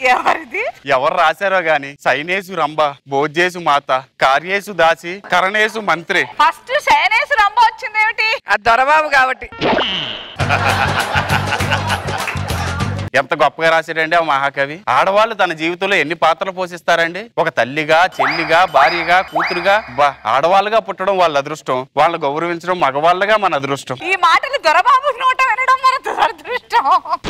ఎవరిది ఎవరు రాశారో గాని సైనేసు రంభ భోజేసు మాత కార్యేసు దాసి కరణేసు మంత్రి ఫస్ట్ శయనేశ్వర అమ్మ వచ్చింది ఏమిటి అది దొరబాబు కాబట్టి ఎంత గొప్పగా రాశాడండి ఆ మహాకవి ఆడవాళ్ళు తన జీవితంలో ఎన్ని పాత్రలు పోషిస్తారండి ఒక తల్లిగా చెల్లిగా భార్యగా కూతురుగా బా ఆడవాళ్ళుగా పుట్టడం వాళ్ళ అదృష్టం వాళ్ళని గౌరవించడం మగవాళ్ళగా మన అదృష్టం ఈ మాటలు దొరబాబు నోట వినడం మన దురదృష్టం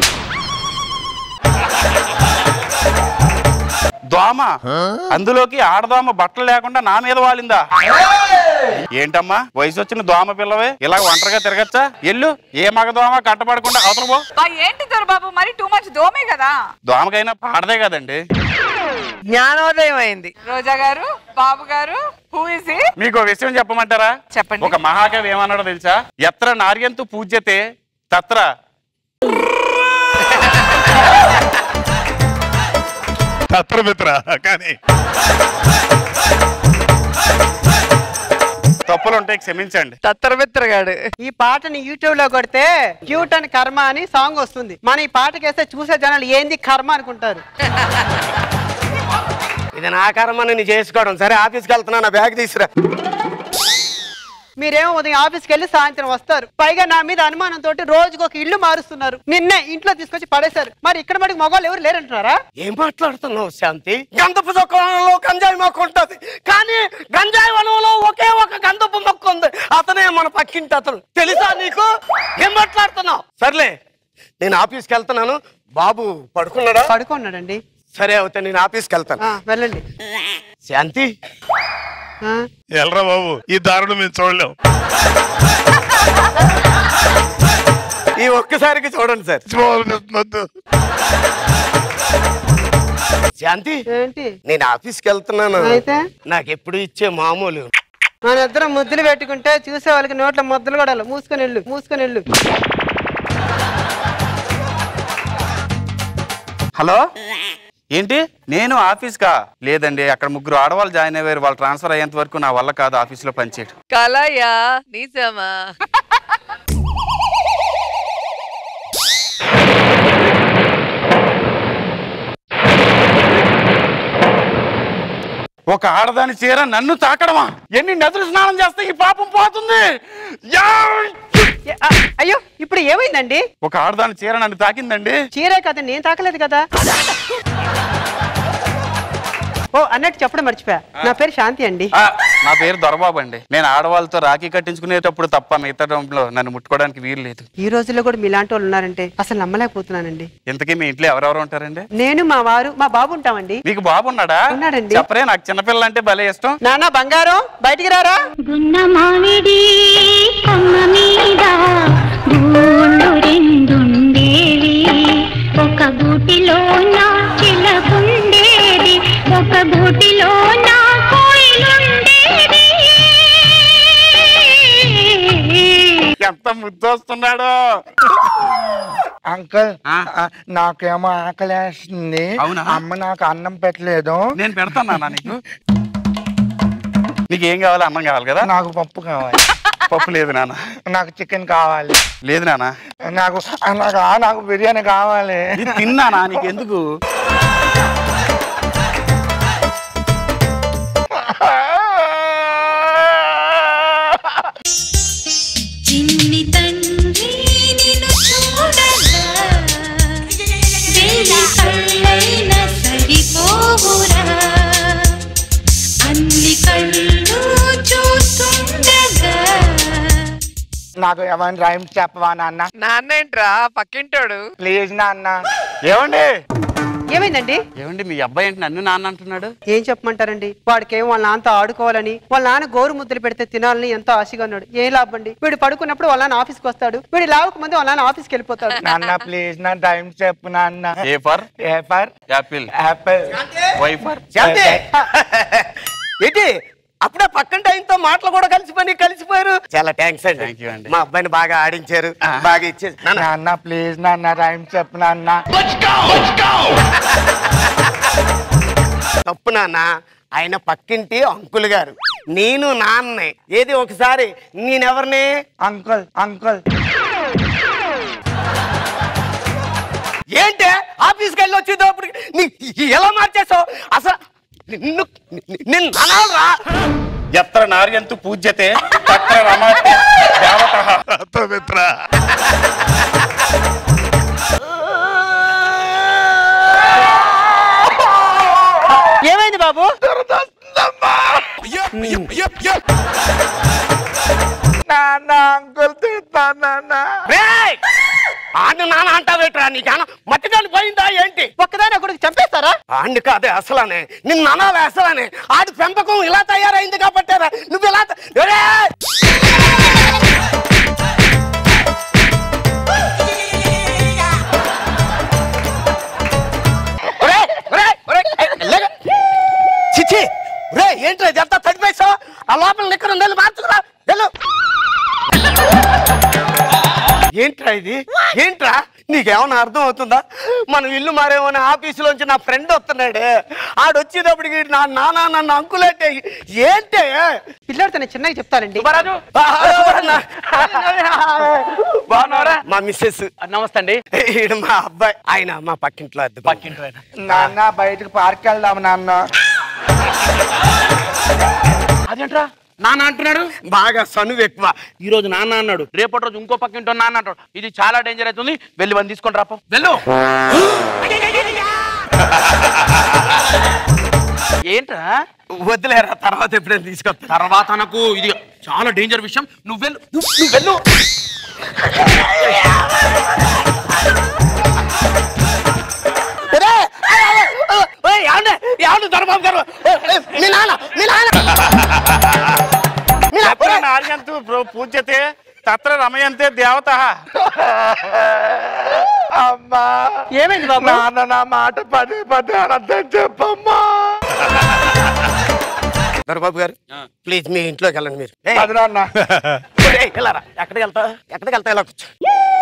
దోమ అందులోకి ఆడదోమ బట్టలు లేకుండా నా మీద వాలిందా ఏంటమ్మా వయసు వచ్చిన దోమ పిల్లవే ఇలా ఒంటరిగా తిరగచ్చా ఎల్లు ఏ మగ దోమ కట్టబడకుండా అవతల పో ఆ, ఏంటి దొరబాబు మరి టూ మచ్ దోమే కదా దోమకైనా పాడదే కదండి జ్ఞానోదయం అయింది రోజా గారు బాబు గారు హూ ఇస్ ఈ మీకు ఒక విషయం చెప్పమంటారా చెప్పండి. ఒక మహాకవి ఏమన్నాడో తెలుసా ఎత్ర నార్యంతు పూజ్యతే తత్ర తత్రమిత్ర కానీ తప్పులు ఉంటాయి క్షమించండి తత్తరమిత్రగాడు ఈ పాటని యూట్యూబ్ లో కొడితే క్యూట్ అని కర్మ అని సాంగ్ వస్తుంది మన ఈ పాటకేస్తే చూసే జనాలు ఏంది కర్మ అనుకుంటారు ఇది నా కర్మ నేను చేసుకోవడం సరే ఆఫీస్కి వెళ్తున్నా నా బ్యాగ్ తీసురా మీరేమో ఉదయం ఆఫీస్కి వెళ్ళి సాయంత్రం వస్తారు పైగా నా మీద అనుమానంతో రోజుకు ఒక ఇల్లు మారుస్తున్నారు నిన్నే ఇంట్లో తీసుకొచ్చి పడేశారు మరి ఇక్కడ మటుకు మగవాళ్ళు ఎవరు లేరంటున్నారా ఏం మాట్లాడుతున్నావు శాంతి గంధపు దుకాణంలో గంజాయి మొక్క ఉంటది కానీ గంజాయి వనంలో ఒకే ఒక గంధపు మొక్క ఉంది అతనే మన పక్కింటి అతను తెలుసా నీకు ఏం మాట్లాడుతున్నావు సర్లే నేను ఆఫీస్కి వెళ్తున్నాను బాబు పడుకున్నాడా పడుకున్నాడండి సరే అవుతే నేను ఆఫీస్కి వెళ్తాను ఆ, వెళ్ళండి శాంతి ఆ, ఎల్రా బాబు ఈ దారుణం మేము చూడలేం ఈ ఒక్కసారికి చూడండి సార్ చూడాలనిపిస్తుంది. శాంతి ఏంటి నేను ఆఫీస్కి వెళ్తున్నాను అయితే నాకు ఎప్పుడు ఇచ్చే మామూలు మన ఇద్దరం ముద్దులు పెట్టుకుంటే చూసే వాళ్ళకి నోట్ల ముద్దలు కూడా వెళ్ళవు. మూసుకొని వెళ్ళు మూసుకొని వెళ్ళు హలో ఏంటి నేను ఆఫీస్ కా లేదండి అక్కడ ముగ్గురు ఆడవాళ్ళు జాయిన్ అయ్యారు వాళ్ళు ట్రాన్స్ఫర్ అయ్యేంత వరకు నా వల్ల కాదు ఆఫీస్ లో పనిచేయడం కలయా నిజమా ఒక ఆడదాని చీర నన్ను తాకడమా ఎన్ని నదులు స్నానం చేస్తే ఈ పాపం పోతుంది యా! ఏ, ఆ, అయ్యో ఇప్పుడు ఏమైందండి ఒక ఆడదాని చీర నన్ను తాకిందండి చీరే కదా నేను తాకలేదు కదా ఓ అన్నట్టు చెప్పడం మర్చిపోయా నా పేరు శాంతి అండి ఆ, నా పేరు దొరబాబు అండి నేను ఆడవాళ్ళతో రాఖీ కట్టించుకునేటప్పుడు తప్ప మిగతా టైంలో నన్ను ముట్టుకోవడానికి వీలు లేదు ఈ రోజుల్లో కూడా మీలాంటి వాళ్ళు ఉన్నారంటే అసలు నమ్మలేకపోతున్నానండి ఇంతకీ మీ ఇంట్లో ఎవరెవరు ఉంటారండి నేను మా వారు మా బాబు ఉంటామండి మీకు బాబు ఉన్నాడా ఉన్నాడండి. చెప్పరే నాకు చిన్నపిల్ల అంటే భలే ఇష్టం నాన్న బంగారం బయటికి రారా గున్న మామిడి కొమ్మ మీద గూళ్ళు రెండుండేవి ఒక గూటిలో నా చిలకుండేది ఒక గూటిలో నా కోయిలుండేది ఎంత ముద్దొస్తున్నాడో అంకుల్ ఆ? ఆ, నాకేమో ఆకలేస్తుంది అవునా? అమ్మ నాకు అన్నం పెట్టలేదు నేను పెడతాను నీకు నీకు ఏం కావాలి అన్నం కావాలి కదా నాకు పప్పు కావాలి పప్పు లేదు నాన్న నాకు చికెన్ కావాలి లేదు నాన్న నాకు ఆ, నాకు ఆ, నాకు బిర్యానీ కావాలి ఇది తిన్నానా నీకు ఎందుకు చిన్ని తండ్రి నిన్ను చూడగా వేయి కళ్ళైనా సరిపోవురా అన్ని కళ్ళు చూస్తుండగా నాకు ఏమైనా రైమ్స్ చెప్పవా నాన్న నాన్న ఏంట్రా పక్కింటోడు ప్లీజ్ నాన్న ఏమండి ఏమైందండి ఏమండి మీ అబ్బాయి ఏంటి నన్ను నాన్న అంటున్నాడు ఏం చెప్పమంటారండి వాడికి ఏమో వాళ్ళ నాన్నతో ఆడుకోవాలని వాళ్ళ నాన్న గోరు ముద్దలు పెడితే తినాలని ఎంతో ఆశగా ఉన్నాడు ఏం లాభం అండి వీడు పడుకున్నప్పుడు వాళ్ళ నాన్న ఆఫీస్కి వస్తాడు వీడు లావక ముందు వాళ్ళ నాన్న ఆఫీస్కి వెళ్ళిపోతాడు నాన్న ప్లీజ్ నా రైమ్స్ చెప్పు నాన్న A for A for apple apple Y for Shanti ఏంటి అప్పుడే పక్కంటి ఆయనతో మాటలు కూడా కలిసిపోయి కలిసిపోయారు చాలా థ్యాంక్స్ అండి Thank you అండి. మా అబ్బాయిని బాగా ఆడించారు బాగా ఇచ్చారు నాన్న, నాన్న ప్లీజ్ నాన్న రైమ్స్ చెప్పు నాన్న తప్పు నాన్న ఆయన పక్కింటి అంకుల్ గారు నేను నాన్నే ఏది ఒకసారి నేనెవరిని అంకుల్ అంకుల్ ఏంటి ఆఫీస్కి వెళ్ళి వచ్చేటప్పుడు నీ ఎలా మార్చేసావు అసలు నిన్ను నిన్ను అనాలరా ఎత్ర నార్యంతు పూజ్యతే తత్ర రమాతే దేవతః దత్తమిత్ర ఏమైంది బాబు నాన్న అంకుల్ తిడతానన్నా రేయ్! ఆడిని నాన్న అంటావేట్రా నీకేనా మట్టిదాన్ని పోయిందా ఏంటి ఒక్కదాని ఒకరికి చంపేస్తారా ఆడిని కాదే అసలనే నిన్ను అనాలి అసలనే ఆడి పెంపకం ఇలా తయారైంది కాబట్టేరా నువ్వు ఇలా త- రేయ్! ఒరేయ్, ఒరేయ్, ఒరేయ్, ఏయ్, లేగు. చిచ్చి రే ఏంట్రా ఇదంతా తడిపేసావు ఆ లోపల నిక్కర నెల్లు మార్చుకురా వెళ్ళు ఏంట్రా ఇది ఏంట్రా నీకేమన్నా అర్థం అవుతుందా మనం ఇల్లు మారేమని ఆఫీసులోంచి నా ఫ్రెండ్ వస్తున్నాడే ఆడు వచ్చేటప్పటికి నా నాన్న నన్ను అంకులంటే ఏంటే పిల్లడితో నేను చిన్నగా చెప్తానండి బాగున్నారా మా మిస్సెస్ నమస్తే అండి ఈడు మా అబ్బాయి ఆయన మా పక్కింట్లో అద్దె పక్కింటి నాన్న బయటకు పార్క్ వెళ్దాం నాన్న అదేంట్రా నాన్న అంటున్నాడు బాగా సనువు ఎక్కువ ఈ రోజు నాన్న అన్నాడు రేపటి రోజు ఇంకో పక్కింటో నాన్న అంటాడు ఇది చాలా డేంజర్ అవుతుంది వెళ్ళి బండి తీసుకొని రాపో వెళ్ళు ఏంట్రా వదిలేరా తర్వాత ఎప్పుడైనా తీసుకొస్తా తర్వాత నాకు ఇది చాలా డేంజర్ విషయం నువ్వు వెళ్ళు నువ్వు నువ్వు వెళ్ళు ఎవరు దొరబాబు గారు ఏయ్, ఏయ్, మీ నాన్న మీ నాన్న మీ నాన్న ఎత్ర ఒరేయ్, నార్యంతు ప్ర- పూజ్యతే తత్ర రమయంతే దేవతః అమ్మా ఏమైంది బాబు నాన్న నా మాట పదే పదే అర్థం చెప్పమ్మా దొరబాబు గారు ప్లీజ్ మీ ఇంట్లోకి వెళ్ళండి మీరు ఏయ్, అది నాన్న ఏయ్, వెళ్ళారా ఎక్కడికి వెళ్తా ఎక్కడికి వెళ్తా ఇలా కూర్చో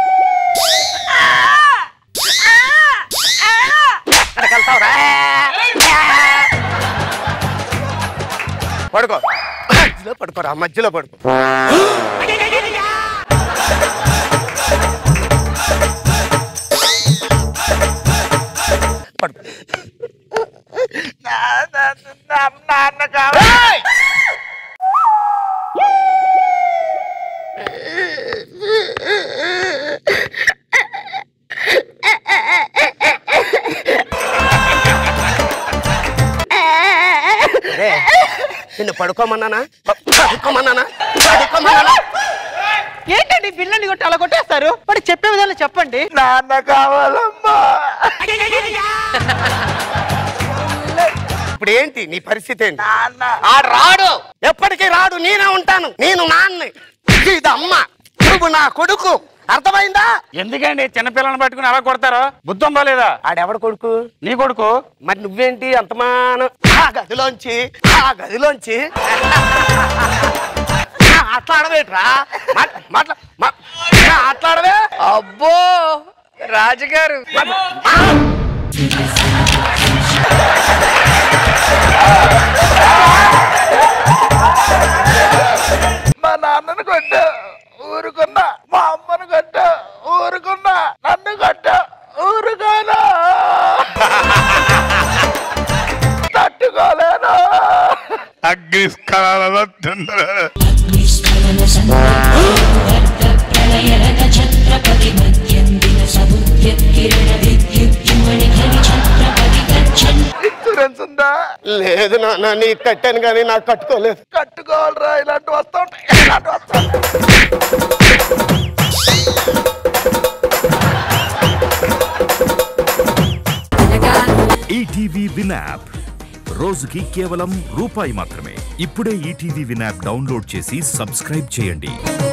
ఎక్కడికి వెళ్తావురా పడుకో మధ్యలో పడుకోరా మధ్యలో పడుకో పడుకో నాన్న కావాలి రే, నిన్ను పడుకోమన్నానా పడుకోమన్నానా పడుకోమన్నానా ఏంటండి పిల్లని కొట్టి అలా కొట్టేస్తారు మరి చెప్పే విధానం చెప్పండి నాన్న కావాలమ్మా ఇప్పుడు ఏంటి నీ పరిస్థితి ఏంటి ఆ రాడు ఎప్పటికీ రాడు నేనే ఉంటాను నేను నాన్ని ఇది అమ్మ నువ్వు నా కొడుకు అర్థమైందా ఎందుకండి చిన్నపిల్లని పట్టుకుని అలా కొడతారో బుద్ధి ఉందా లేదా ఆడెవడ కొడుకు నీ కొడుకు మరి నువ్వేంటి అంతమానం ఆ గదిలోంచి ఆ గదిలోంచి అట్లా ఆడవేట్రా మాట్లా మాట్లా మా- అట్లా ఆడవే అబ్బో రాజుగారు మా నాన్నను కొట్టు ఊరుకున్నా మా అమ్మను కొట్టు ఊరుకున్నా నన్ను కొట్టు ఊరుకోను తట్టుకోలేను అగ్నిస్కరాల ఇన్సూరెన్స్ ఉందా లేదు నాన్న నీకు కట్టాను కానీ నాకు కట్టుకోలేదు కట్టుకోవాలరా ఇలాంటి వస్తూ ఉంటాయి ఇలాంటి వస్తూ ఉంటాయి. ఈటీవీ విన్ యాప్ రోజుకి కేవలం రూపాయి మాత్రమే ఇప్పుడే ఈటీవీ విన్ యాప్ డౌన్లోడ్ చేసి సబ్స్క్రైబ్ చేయండి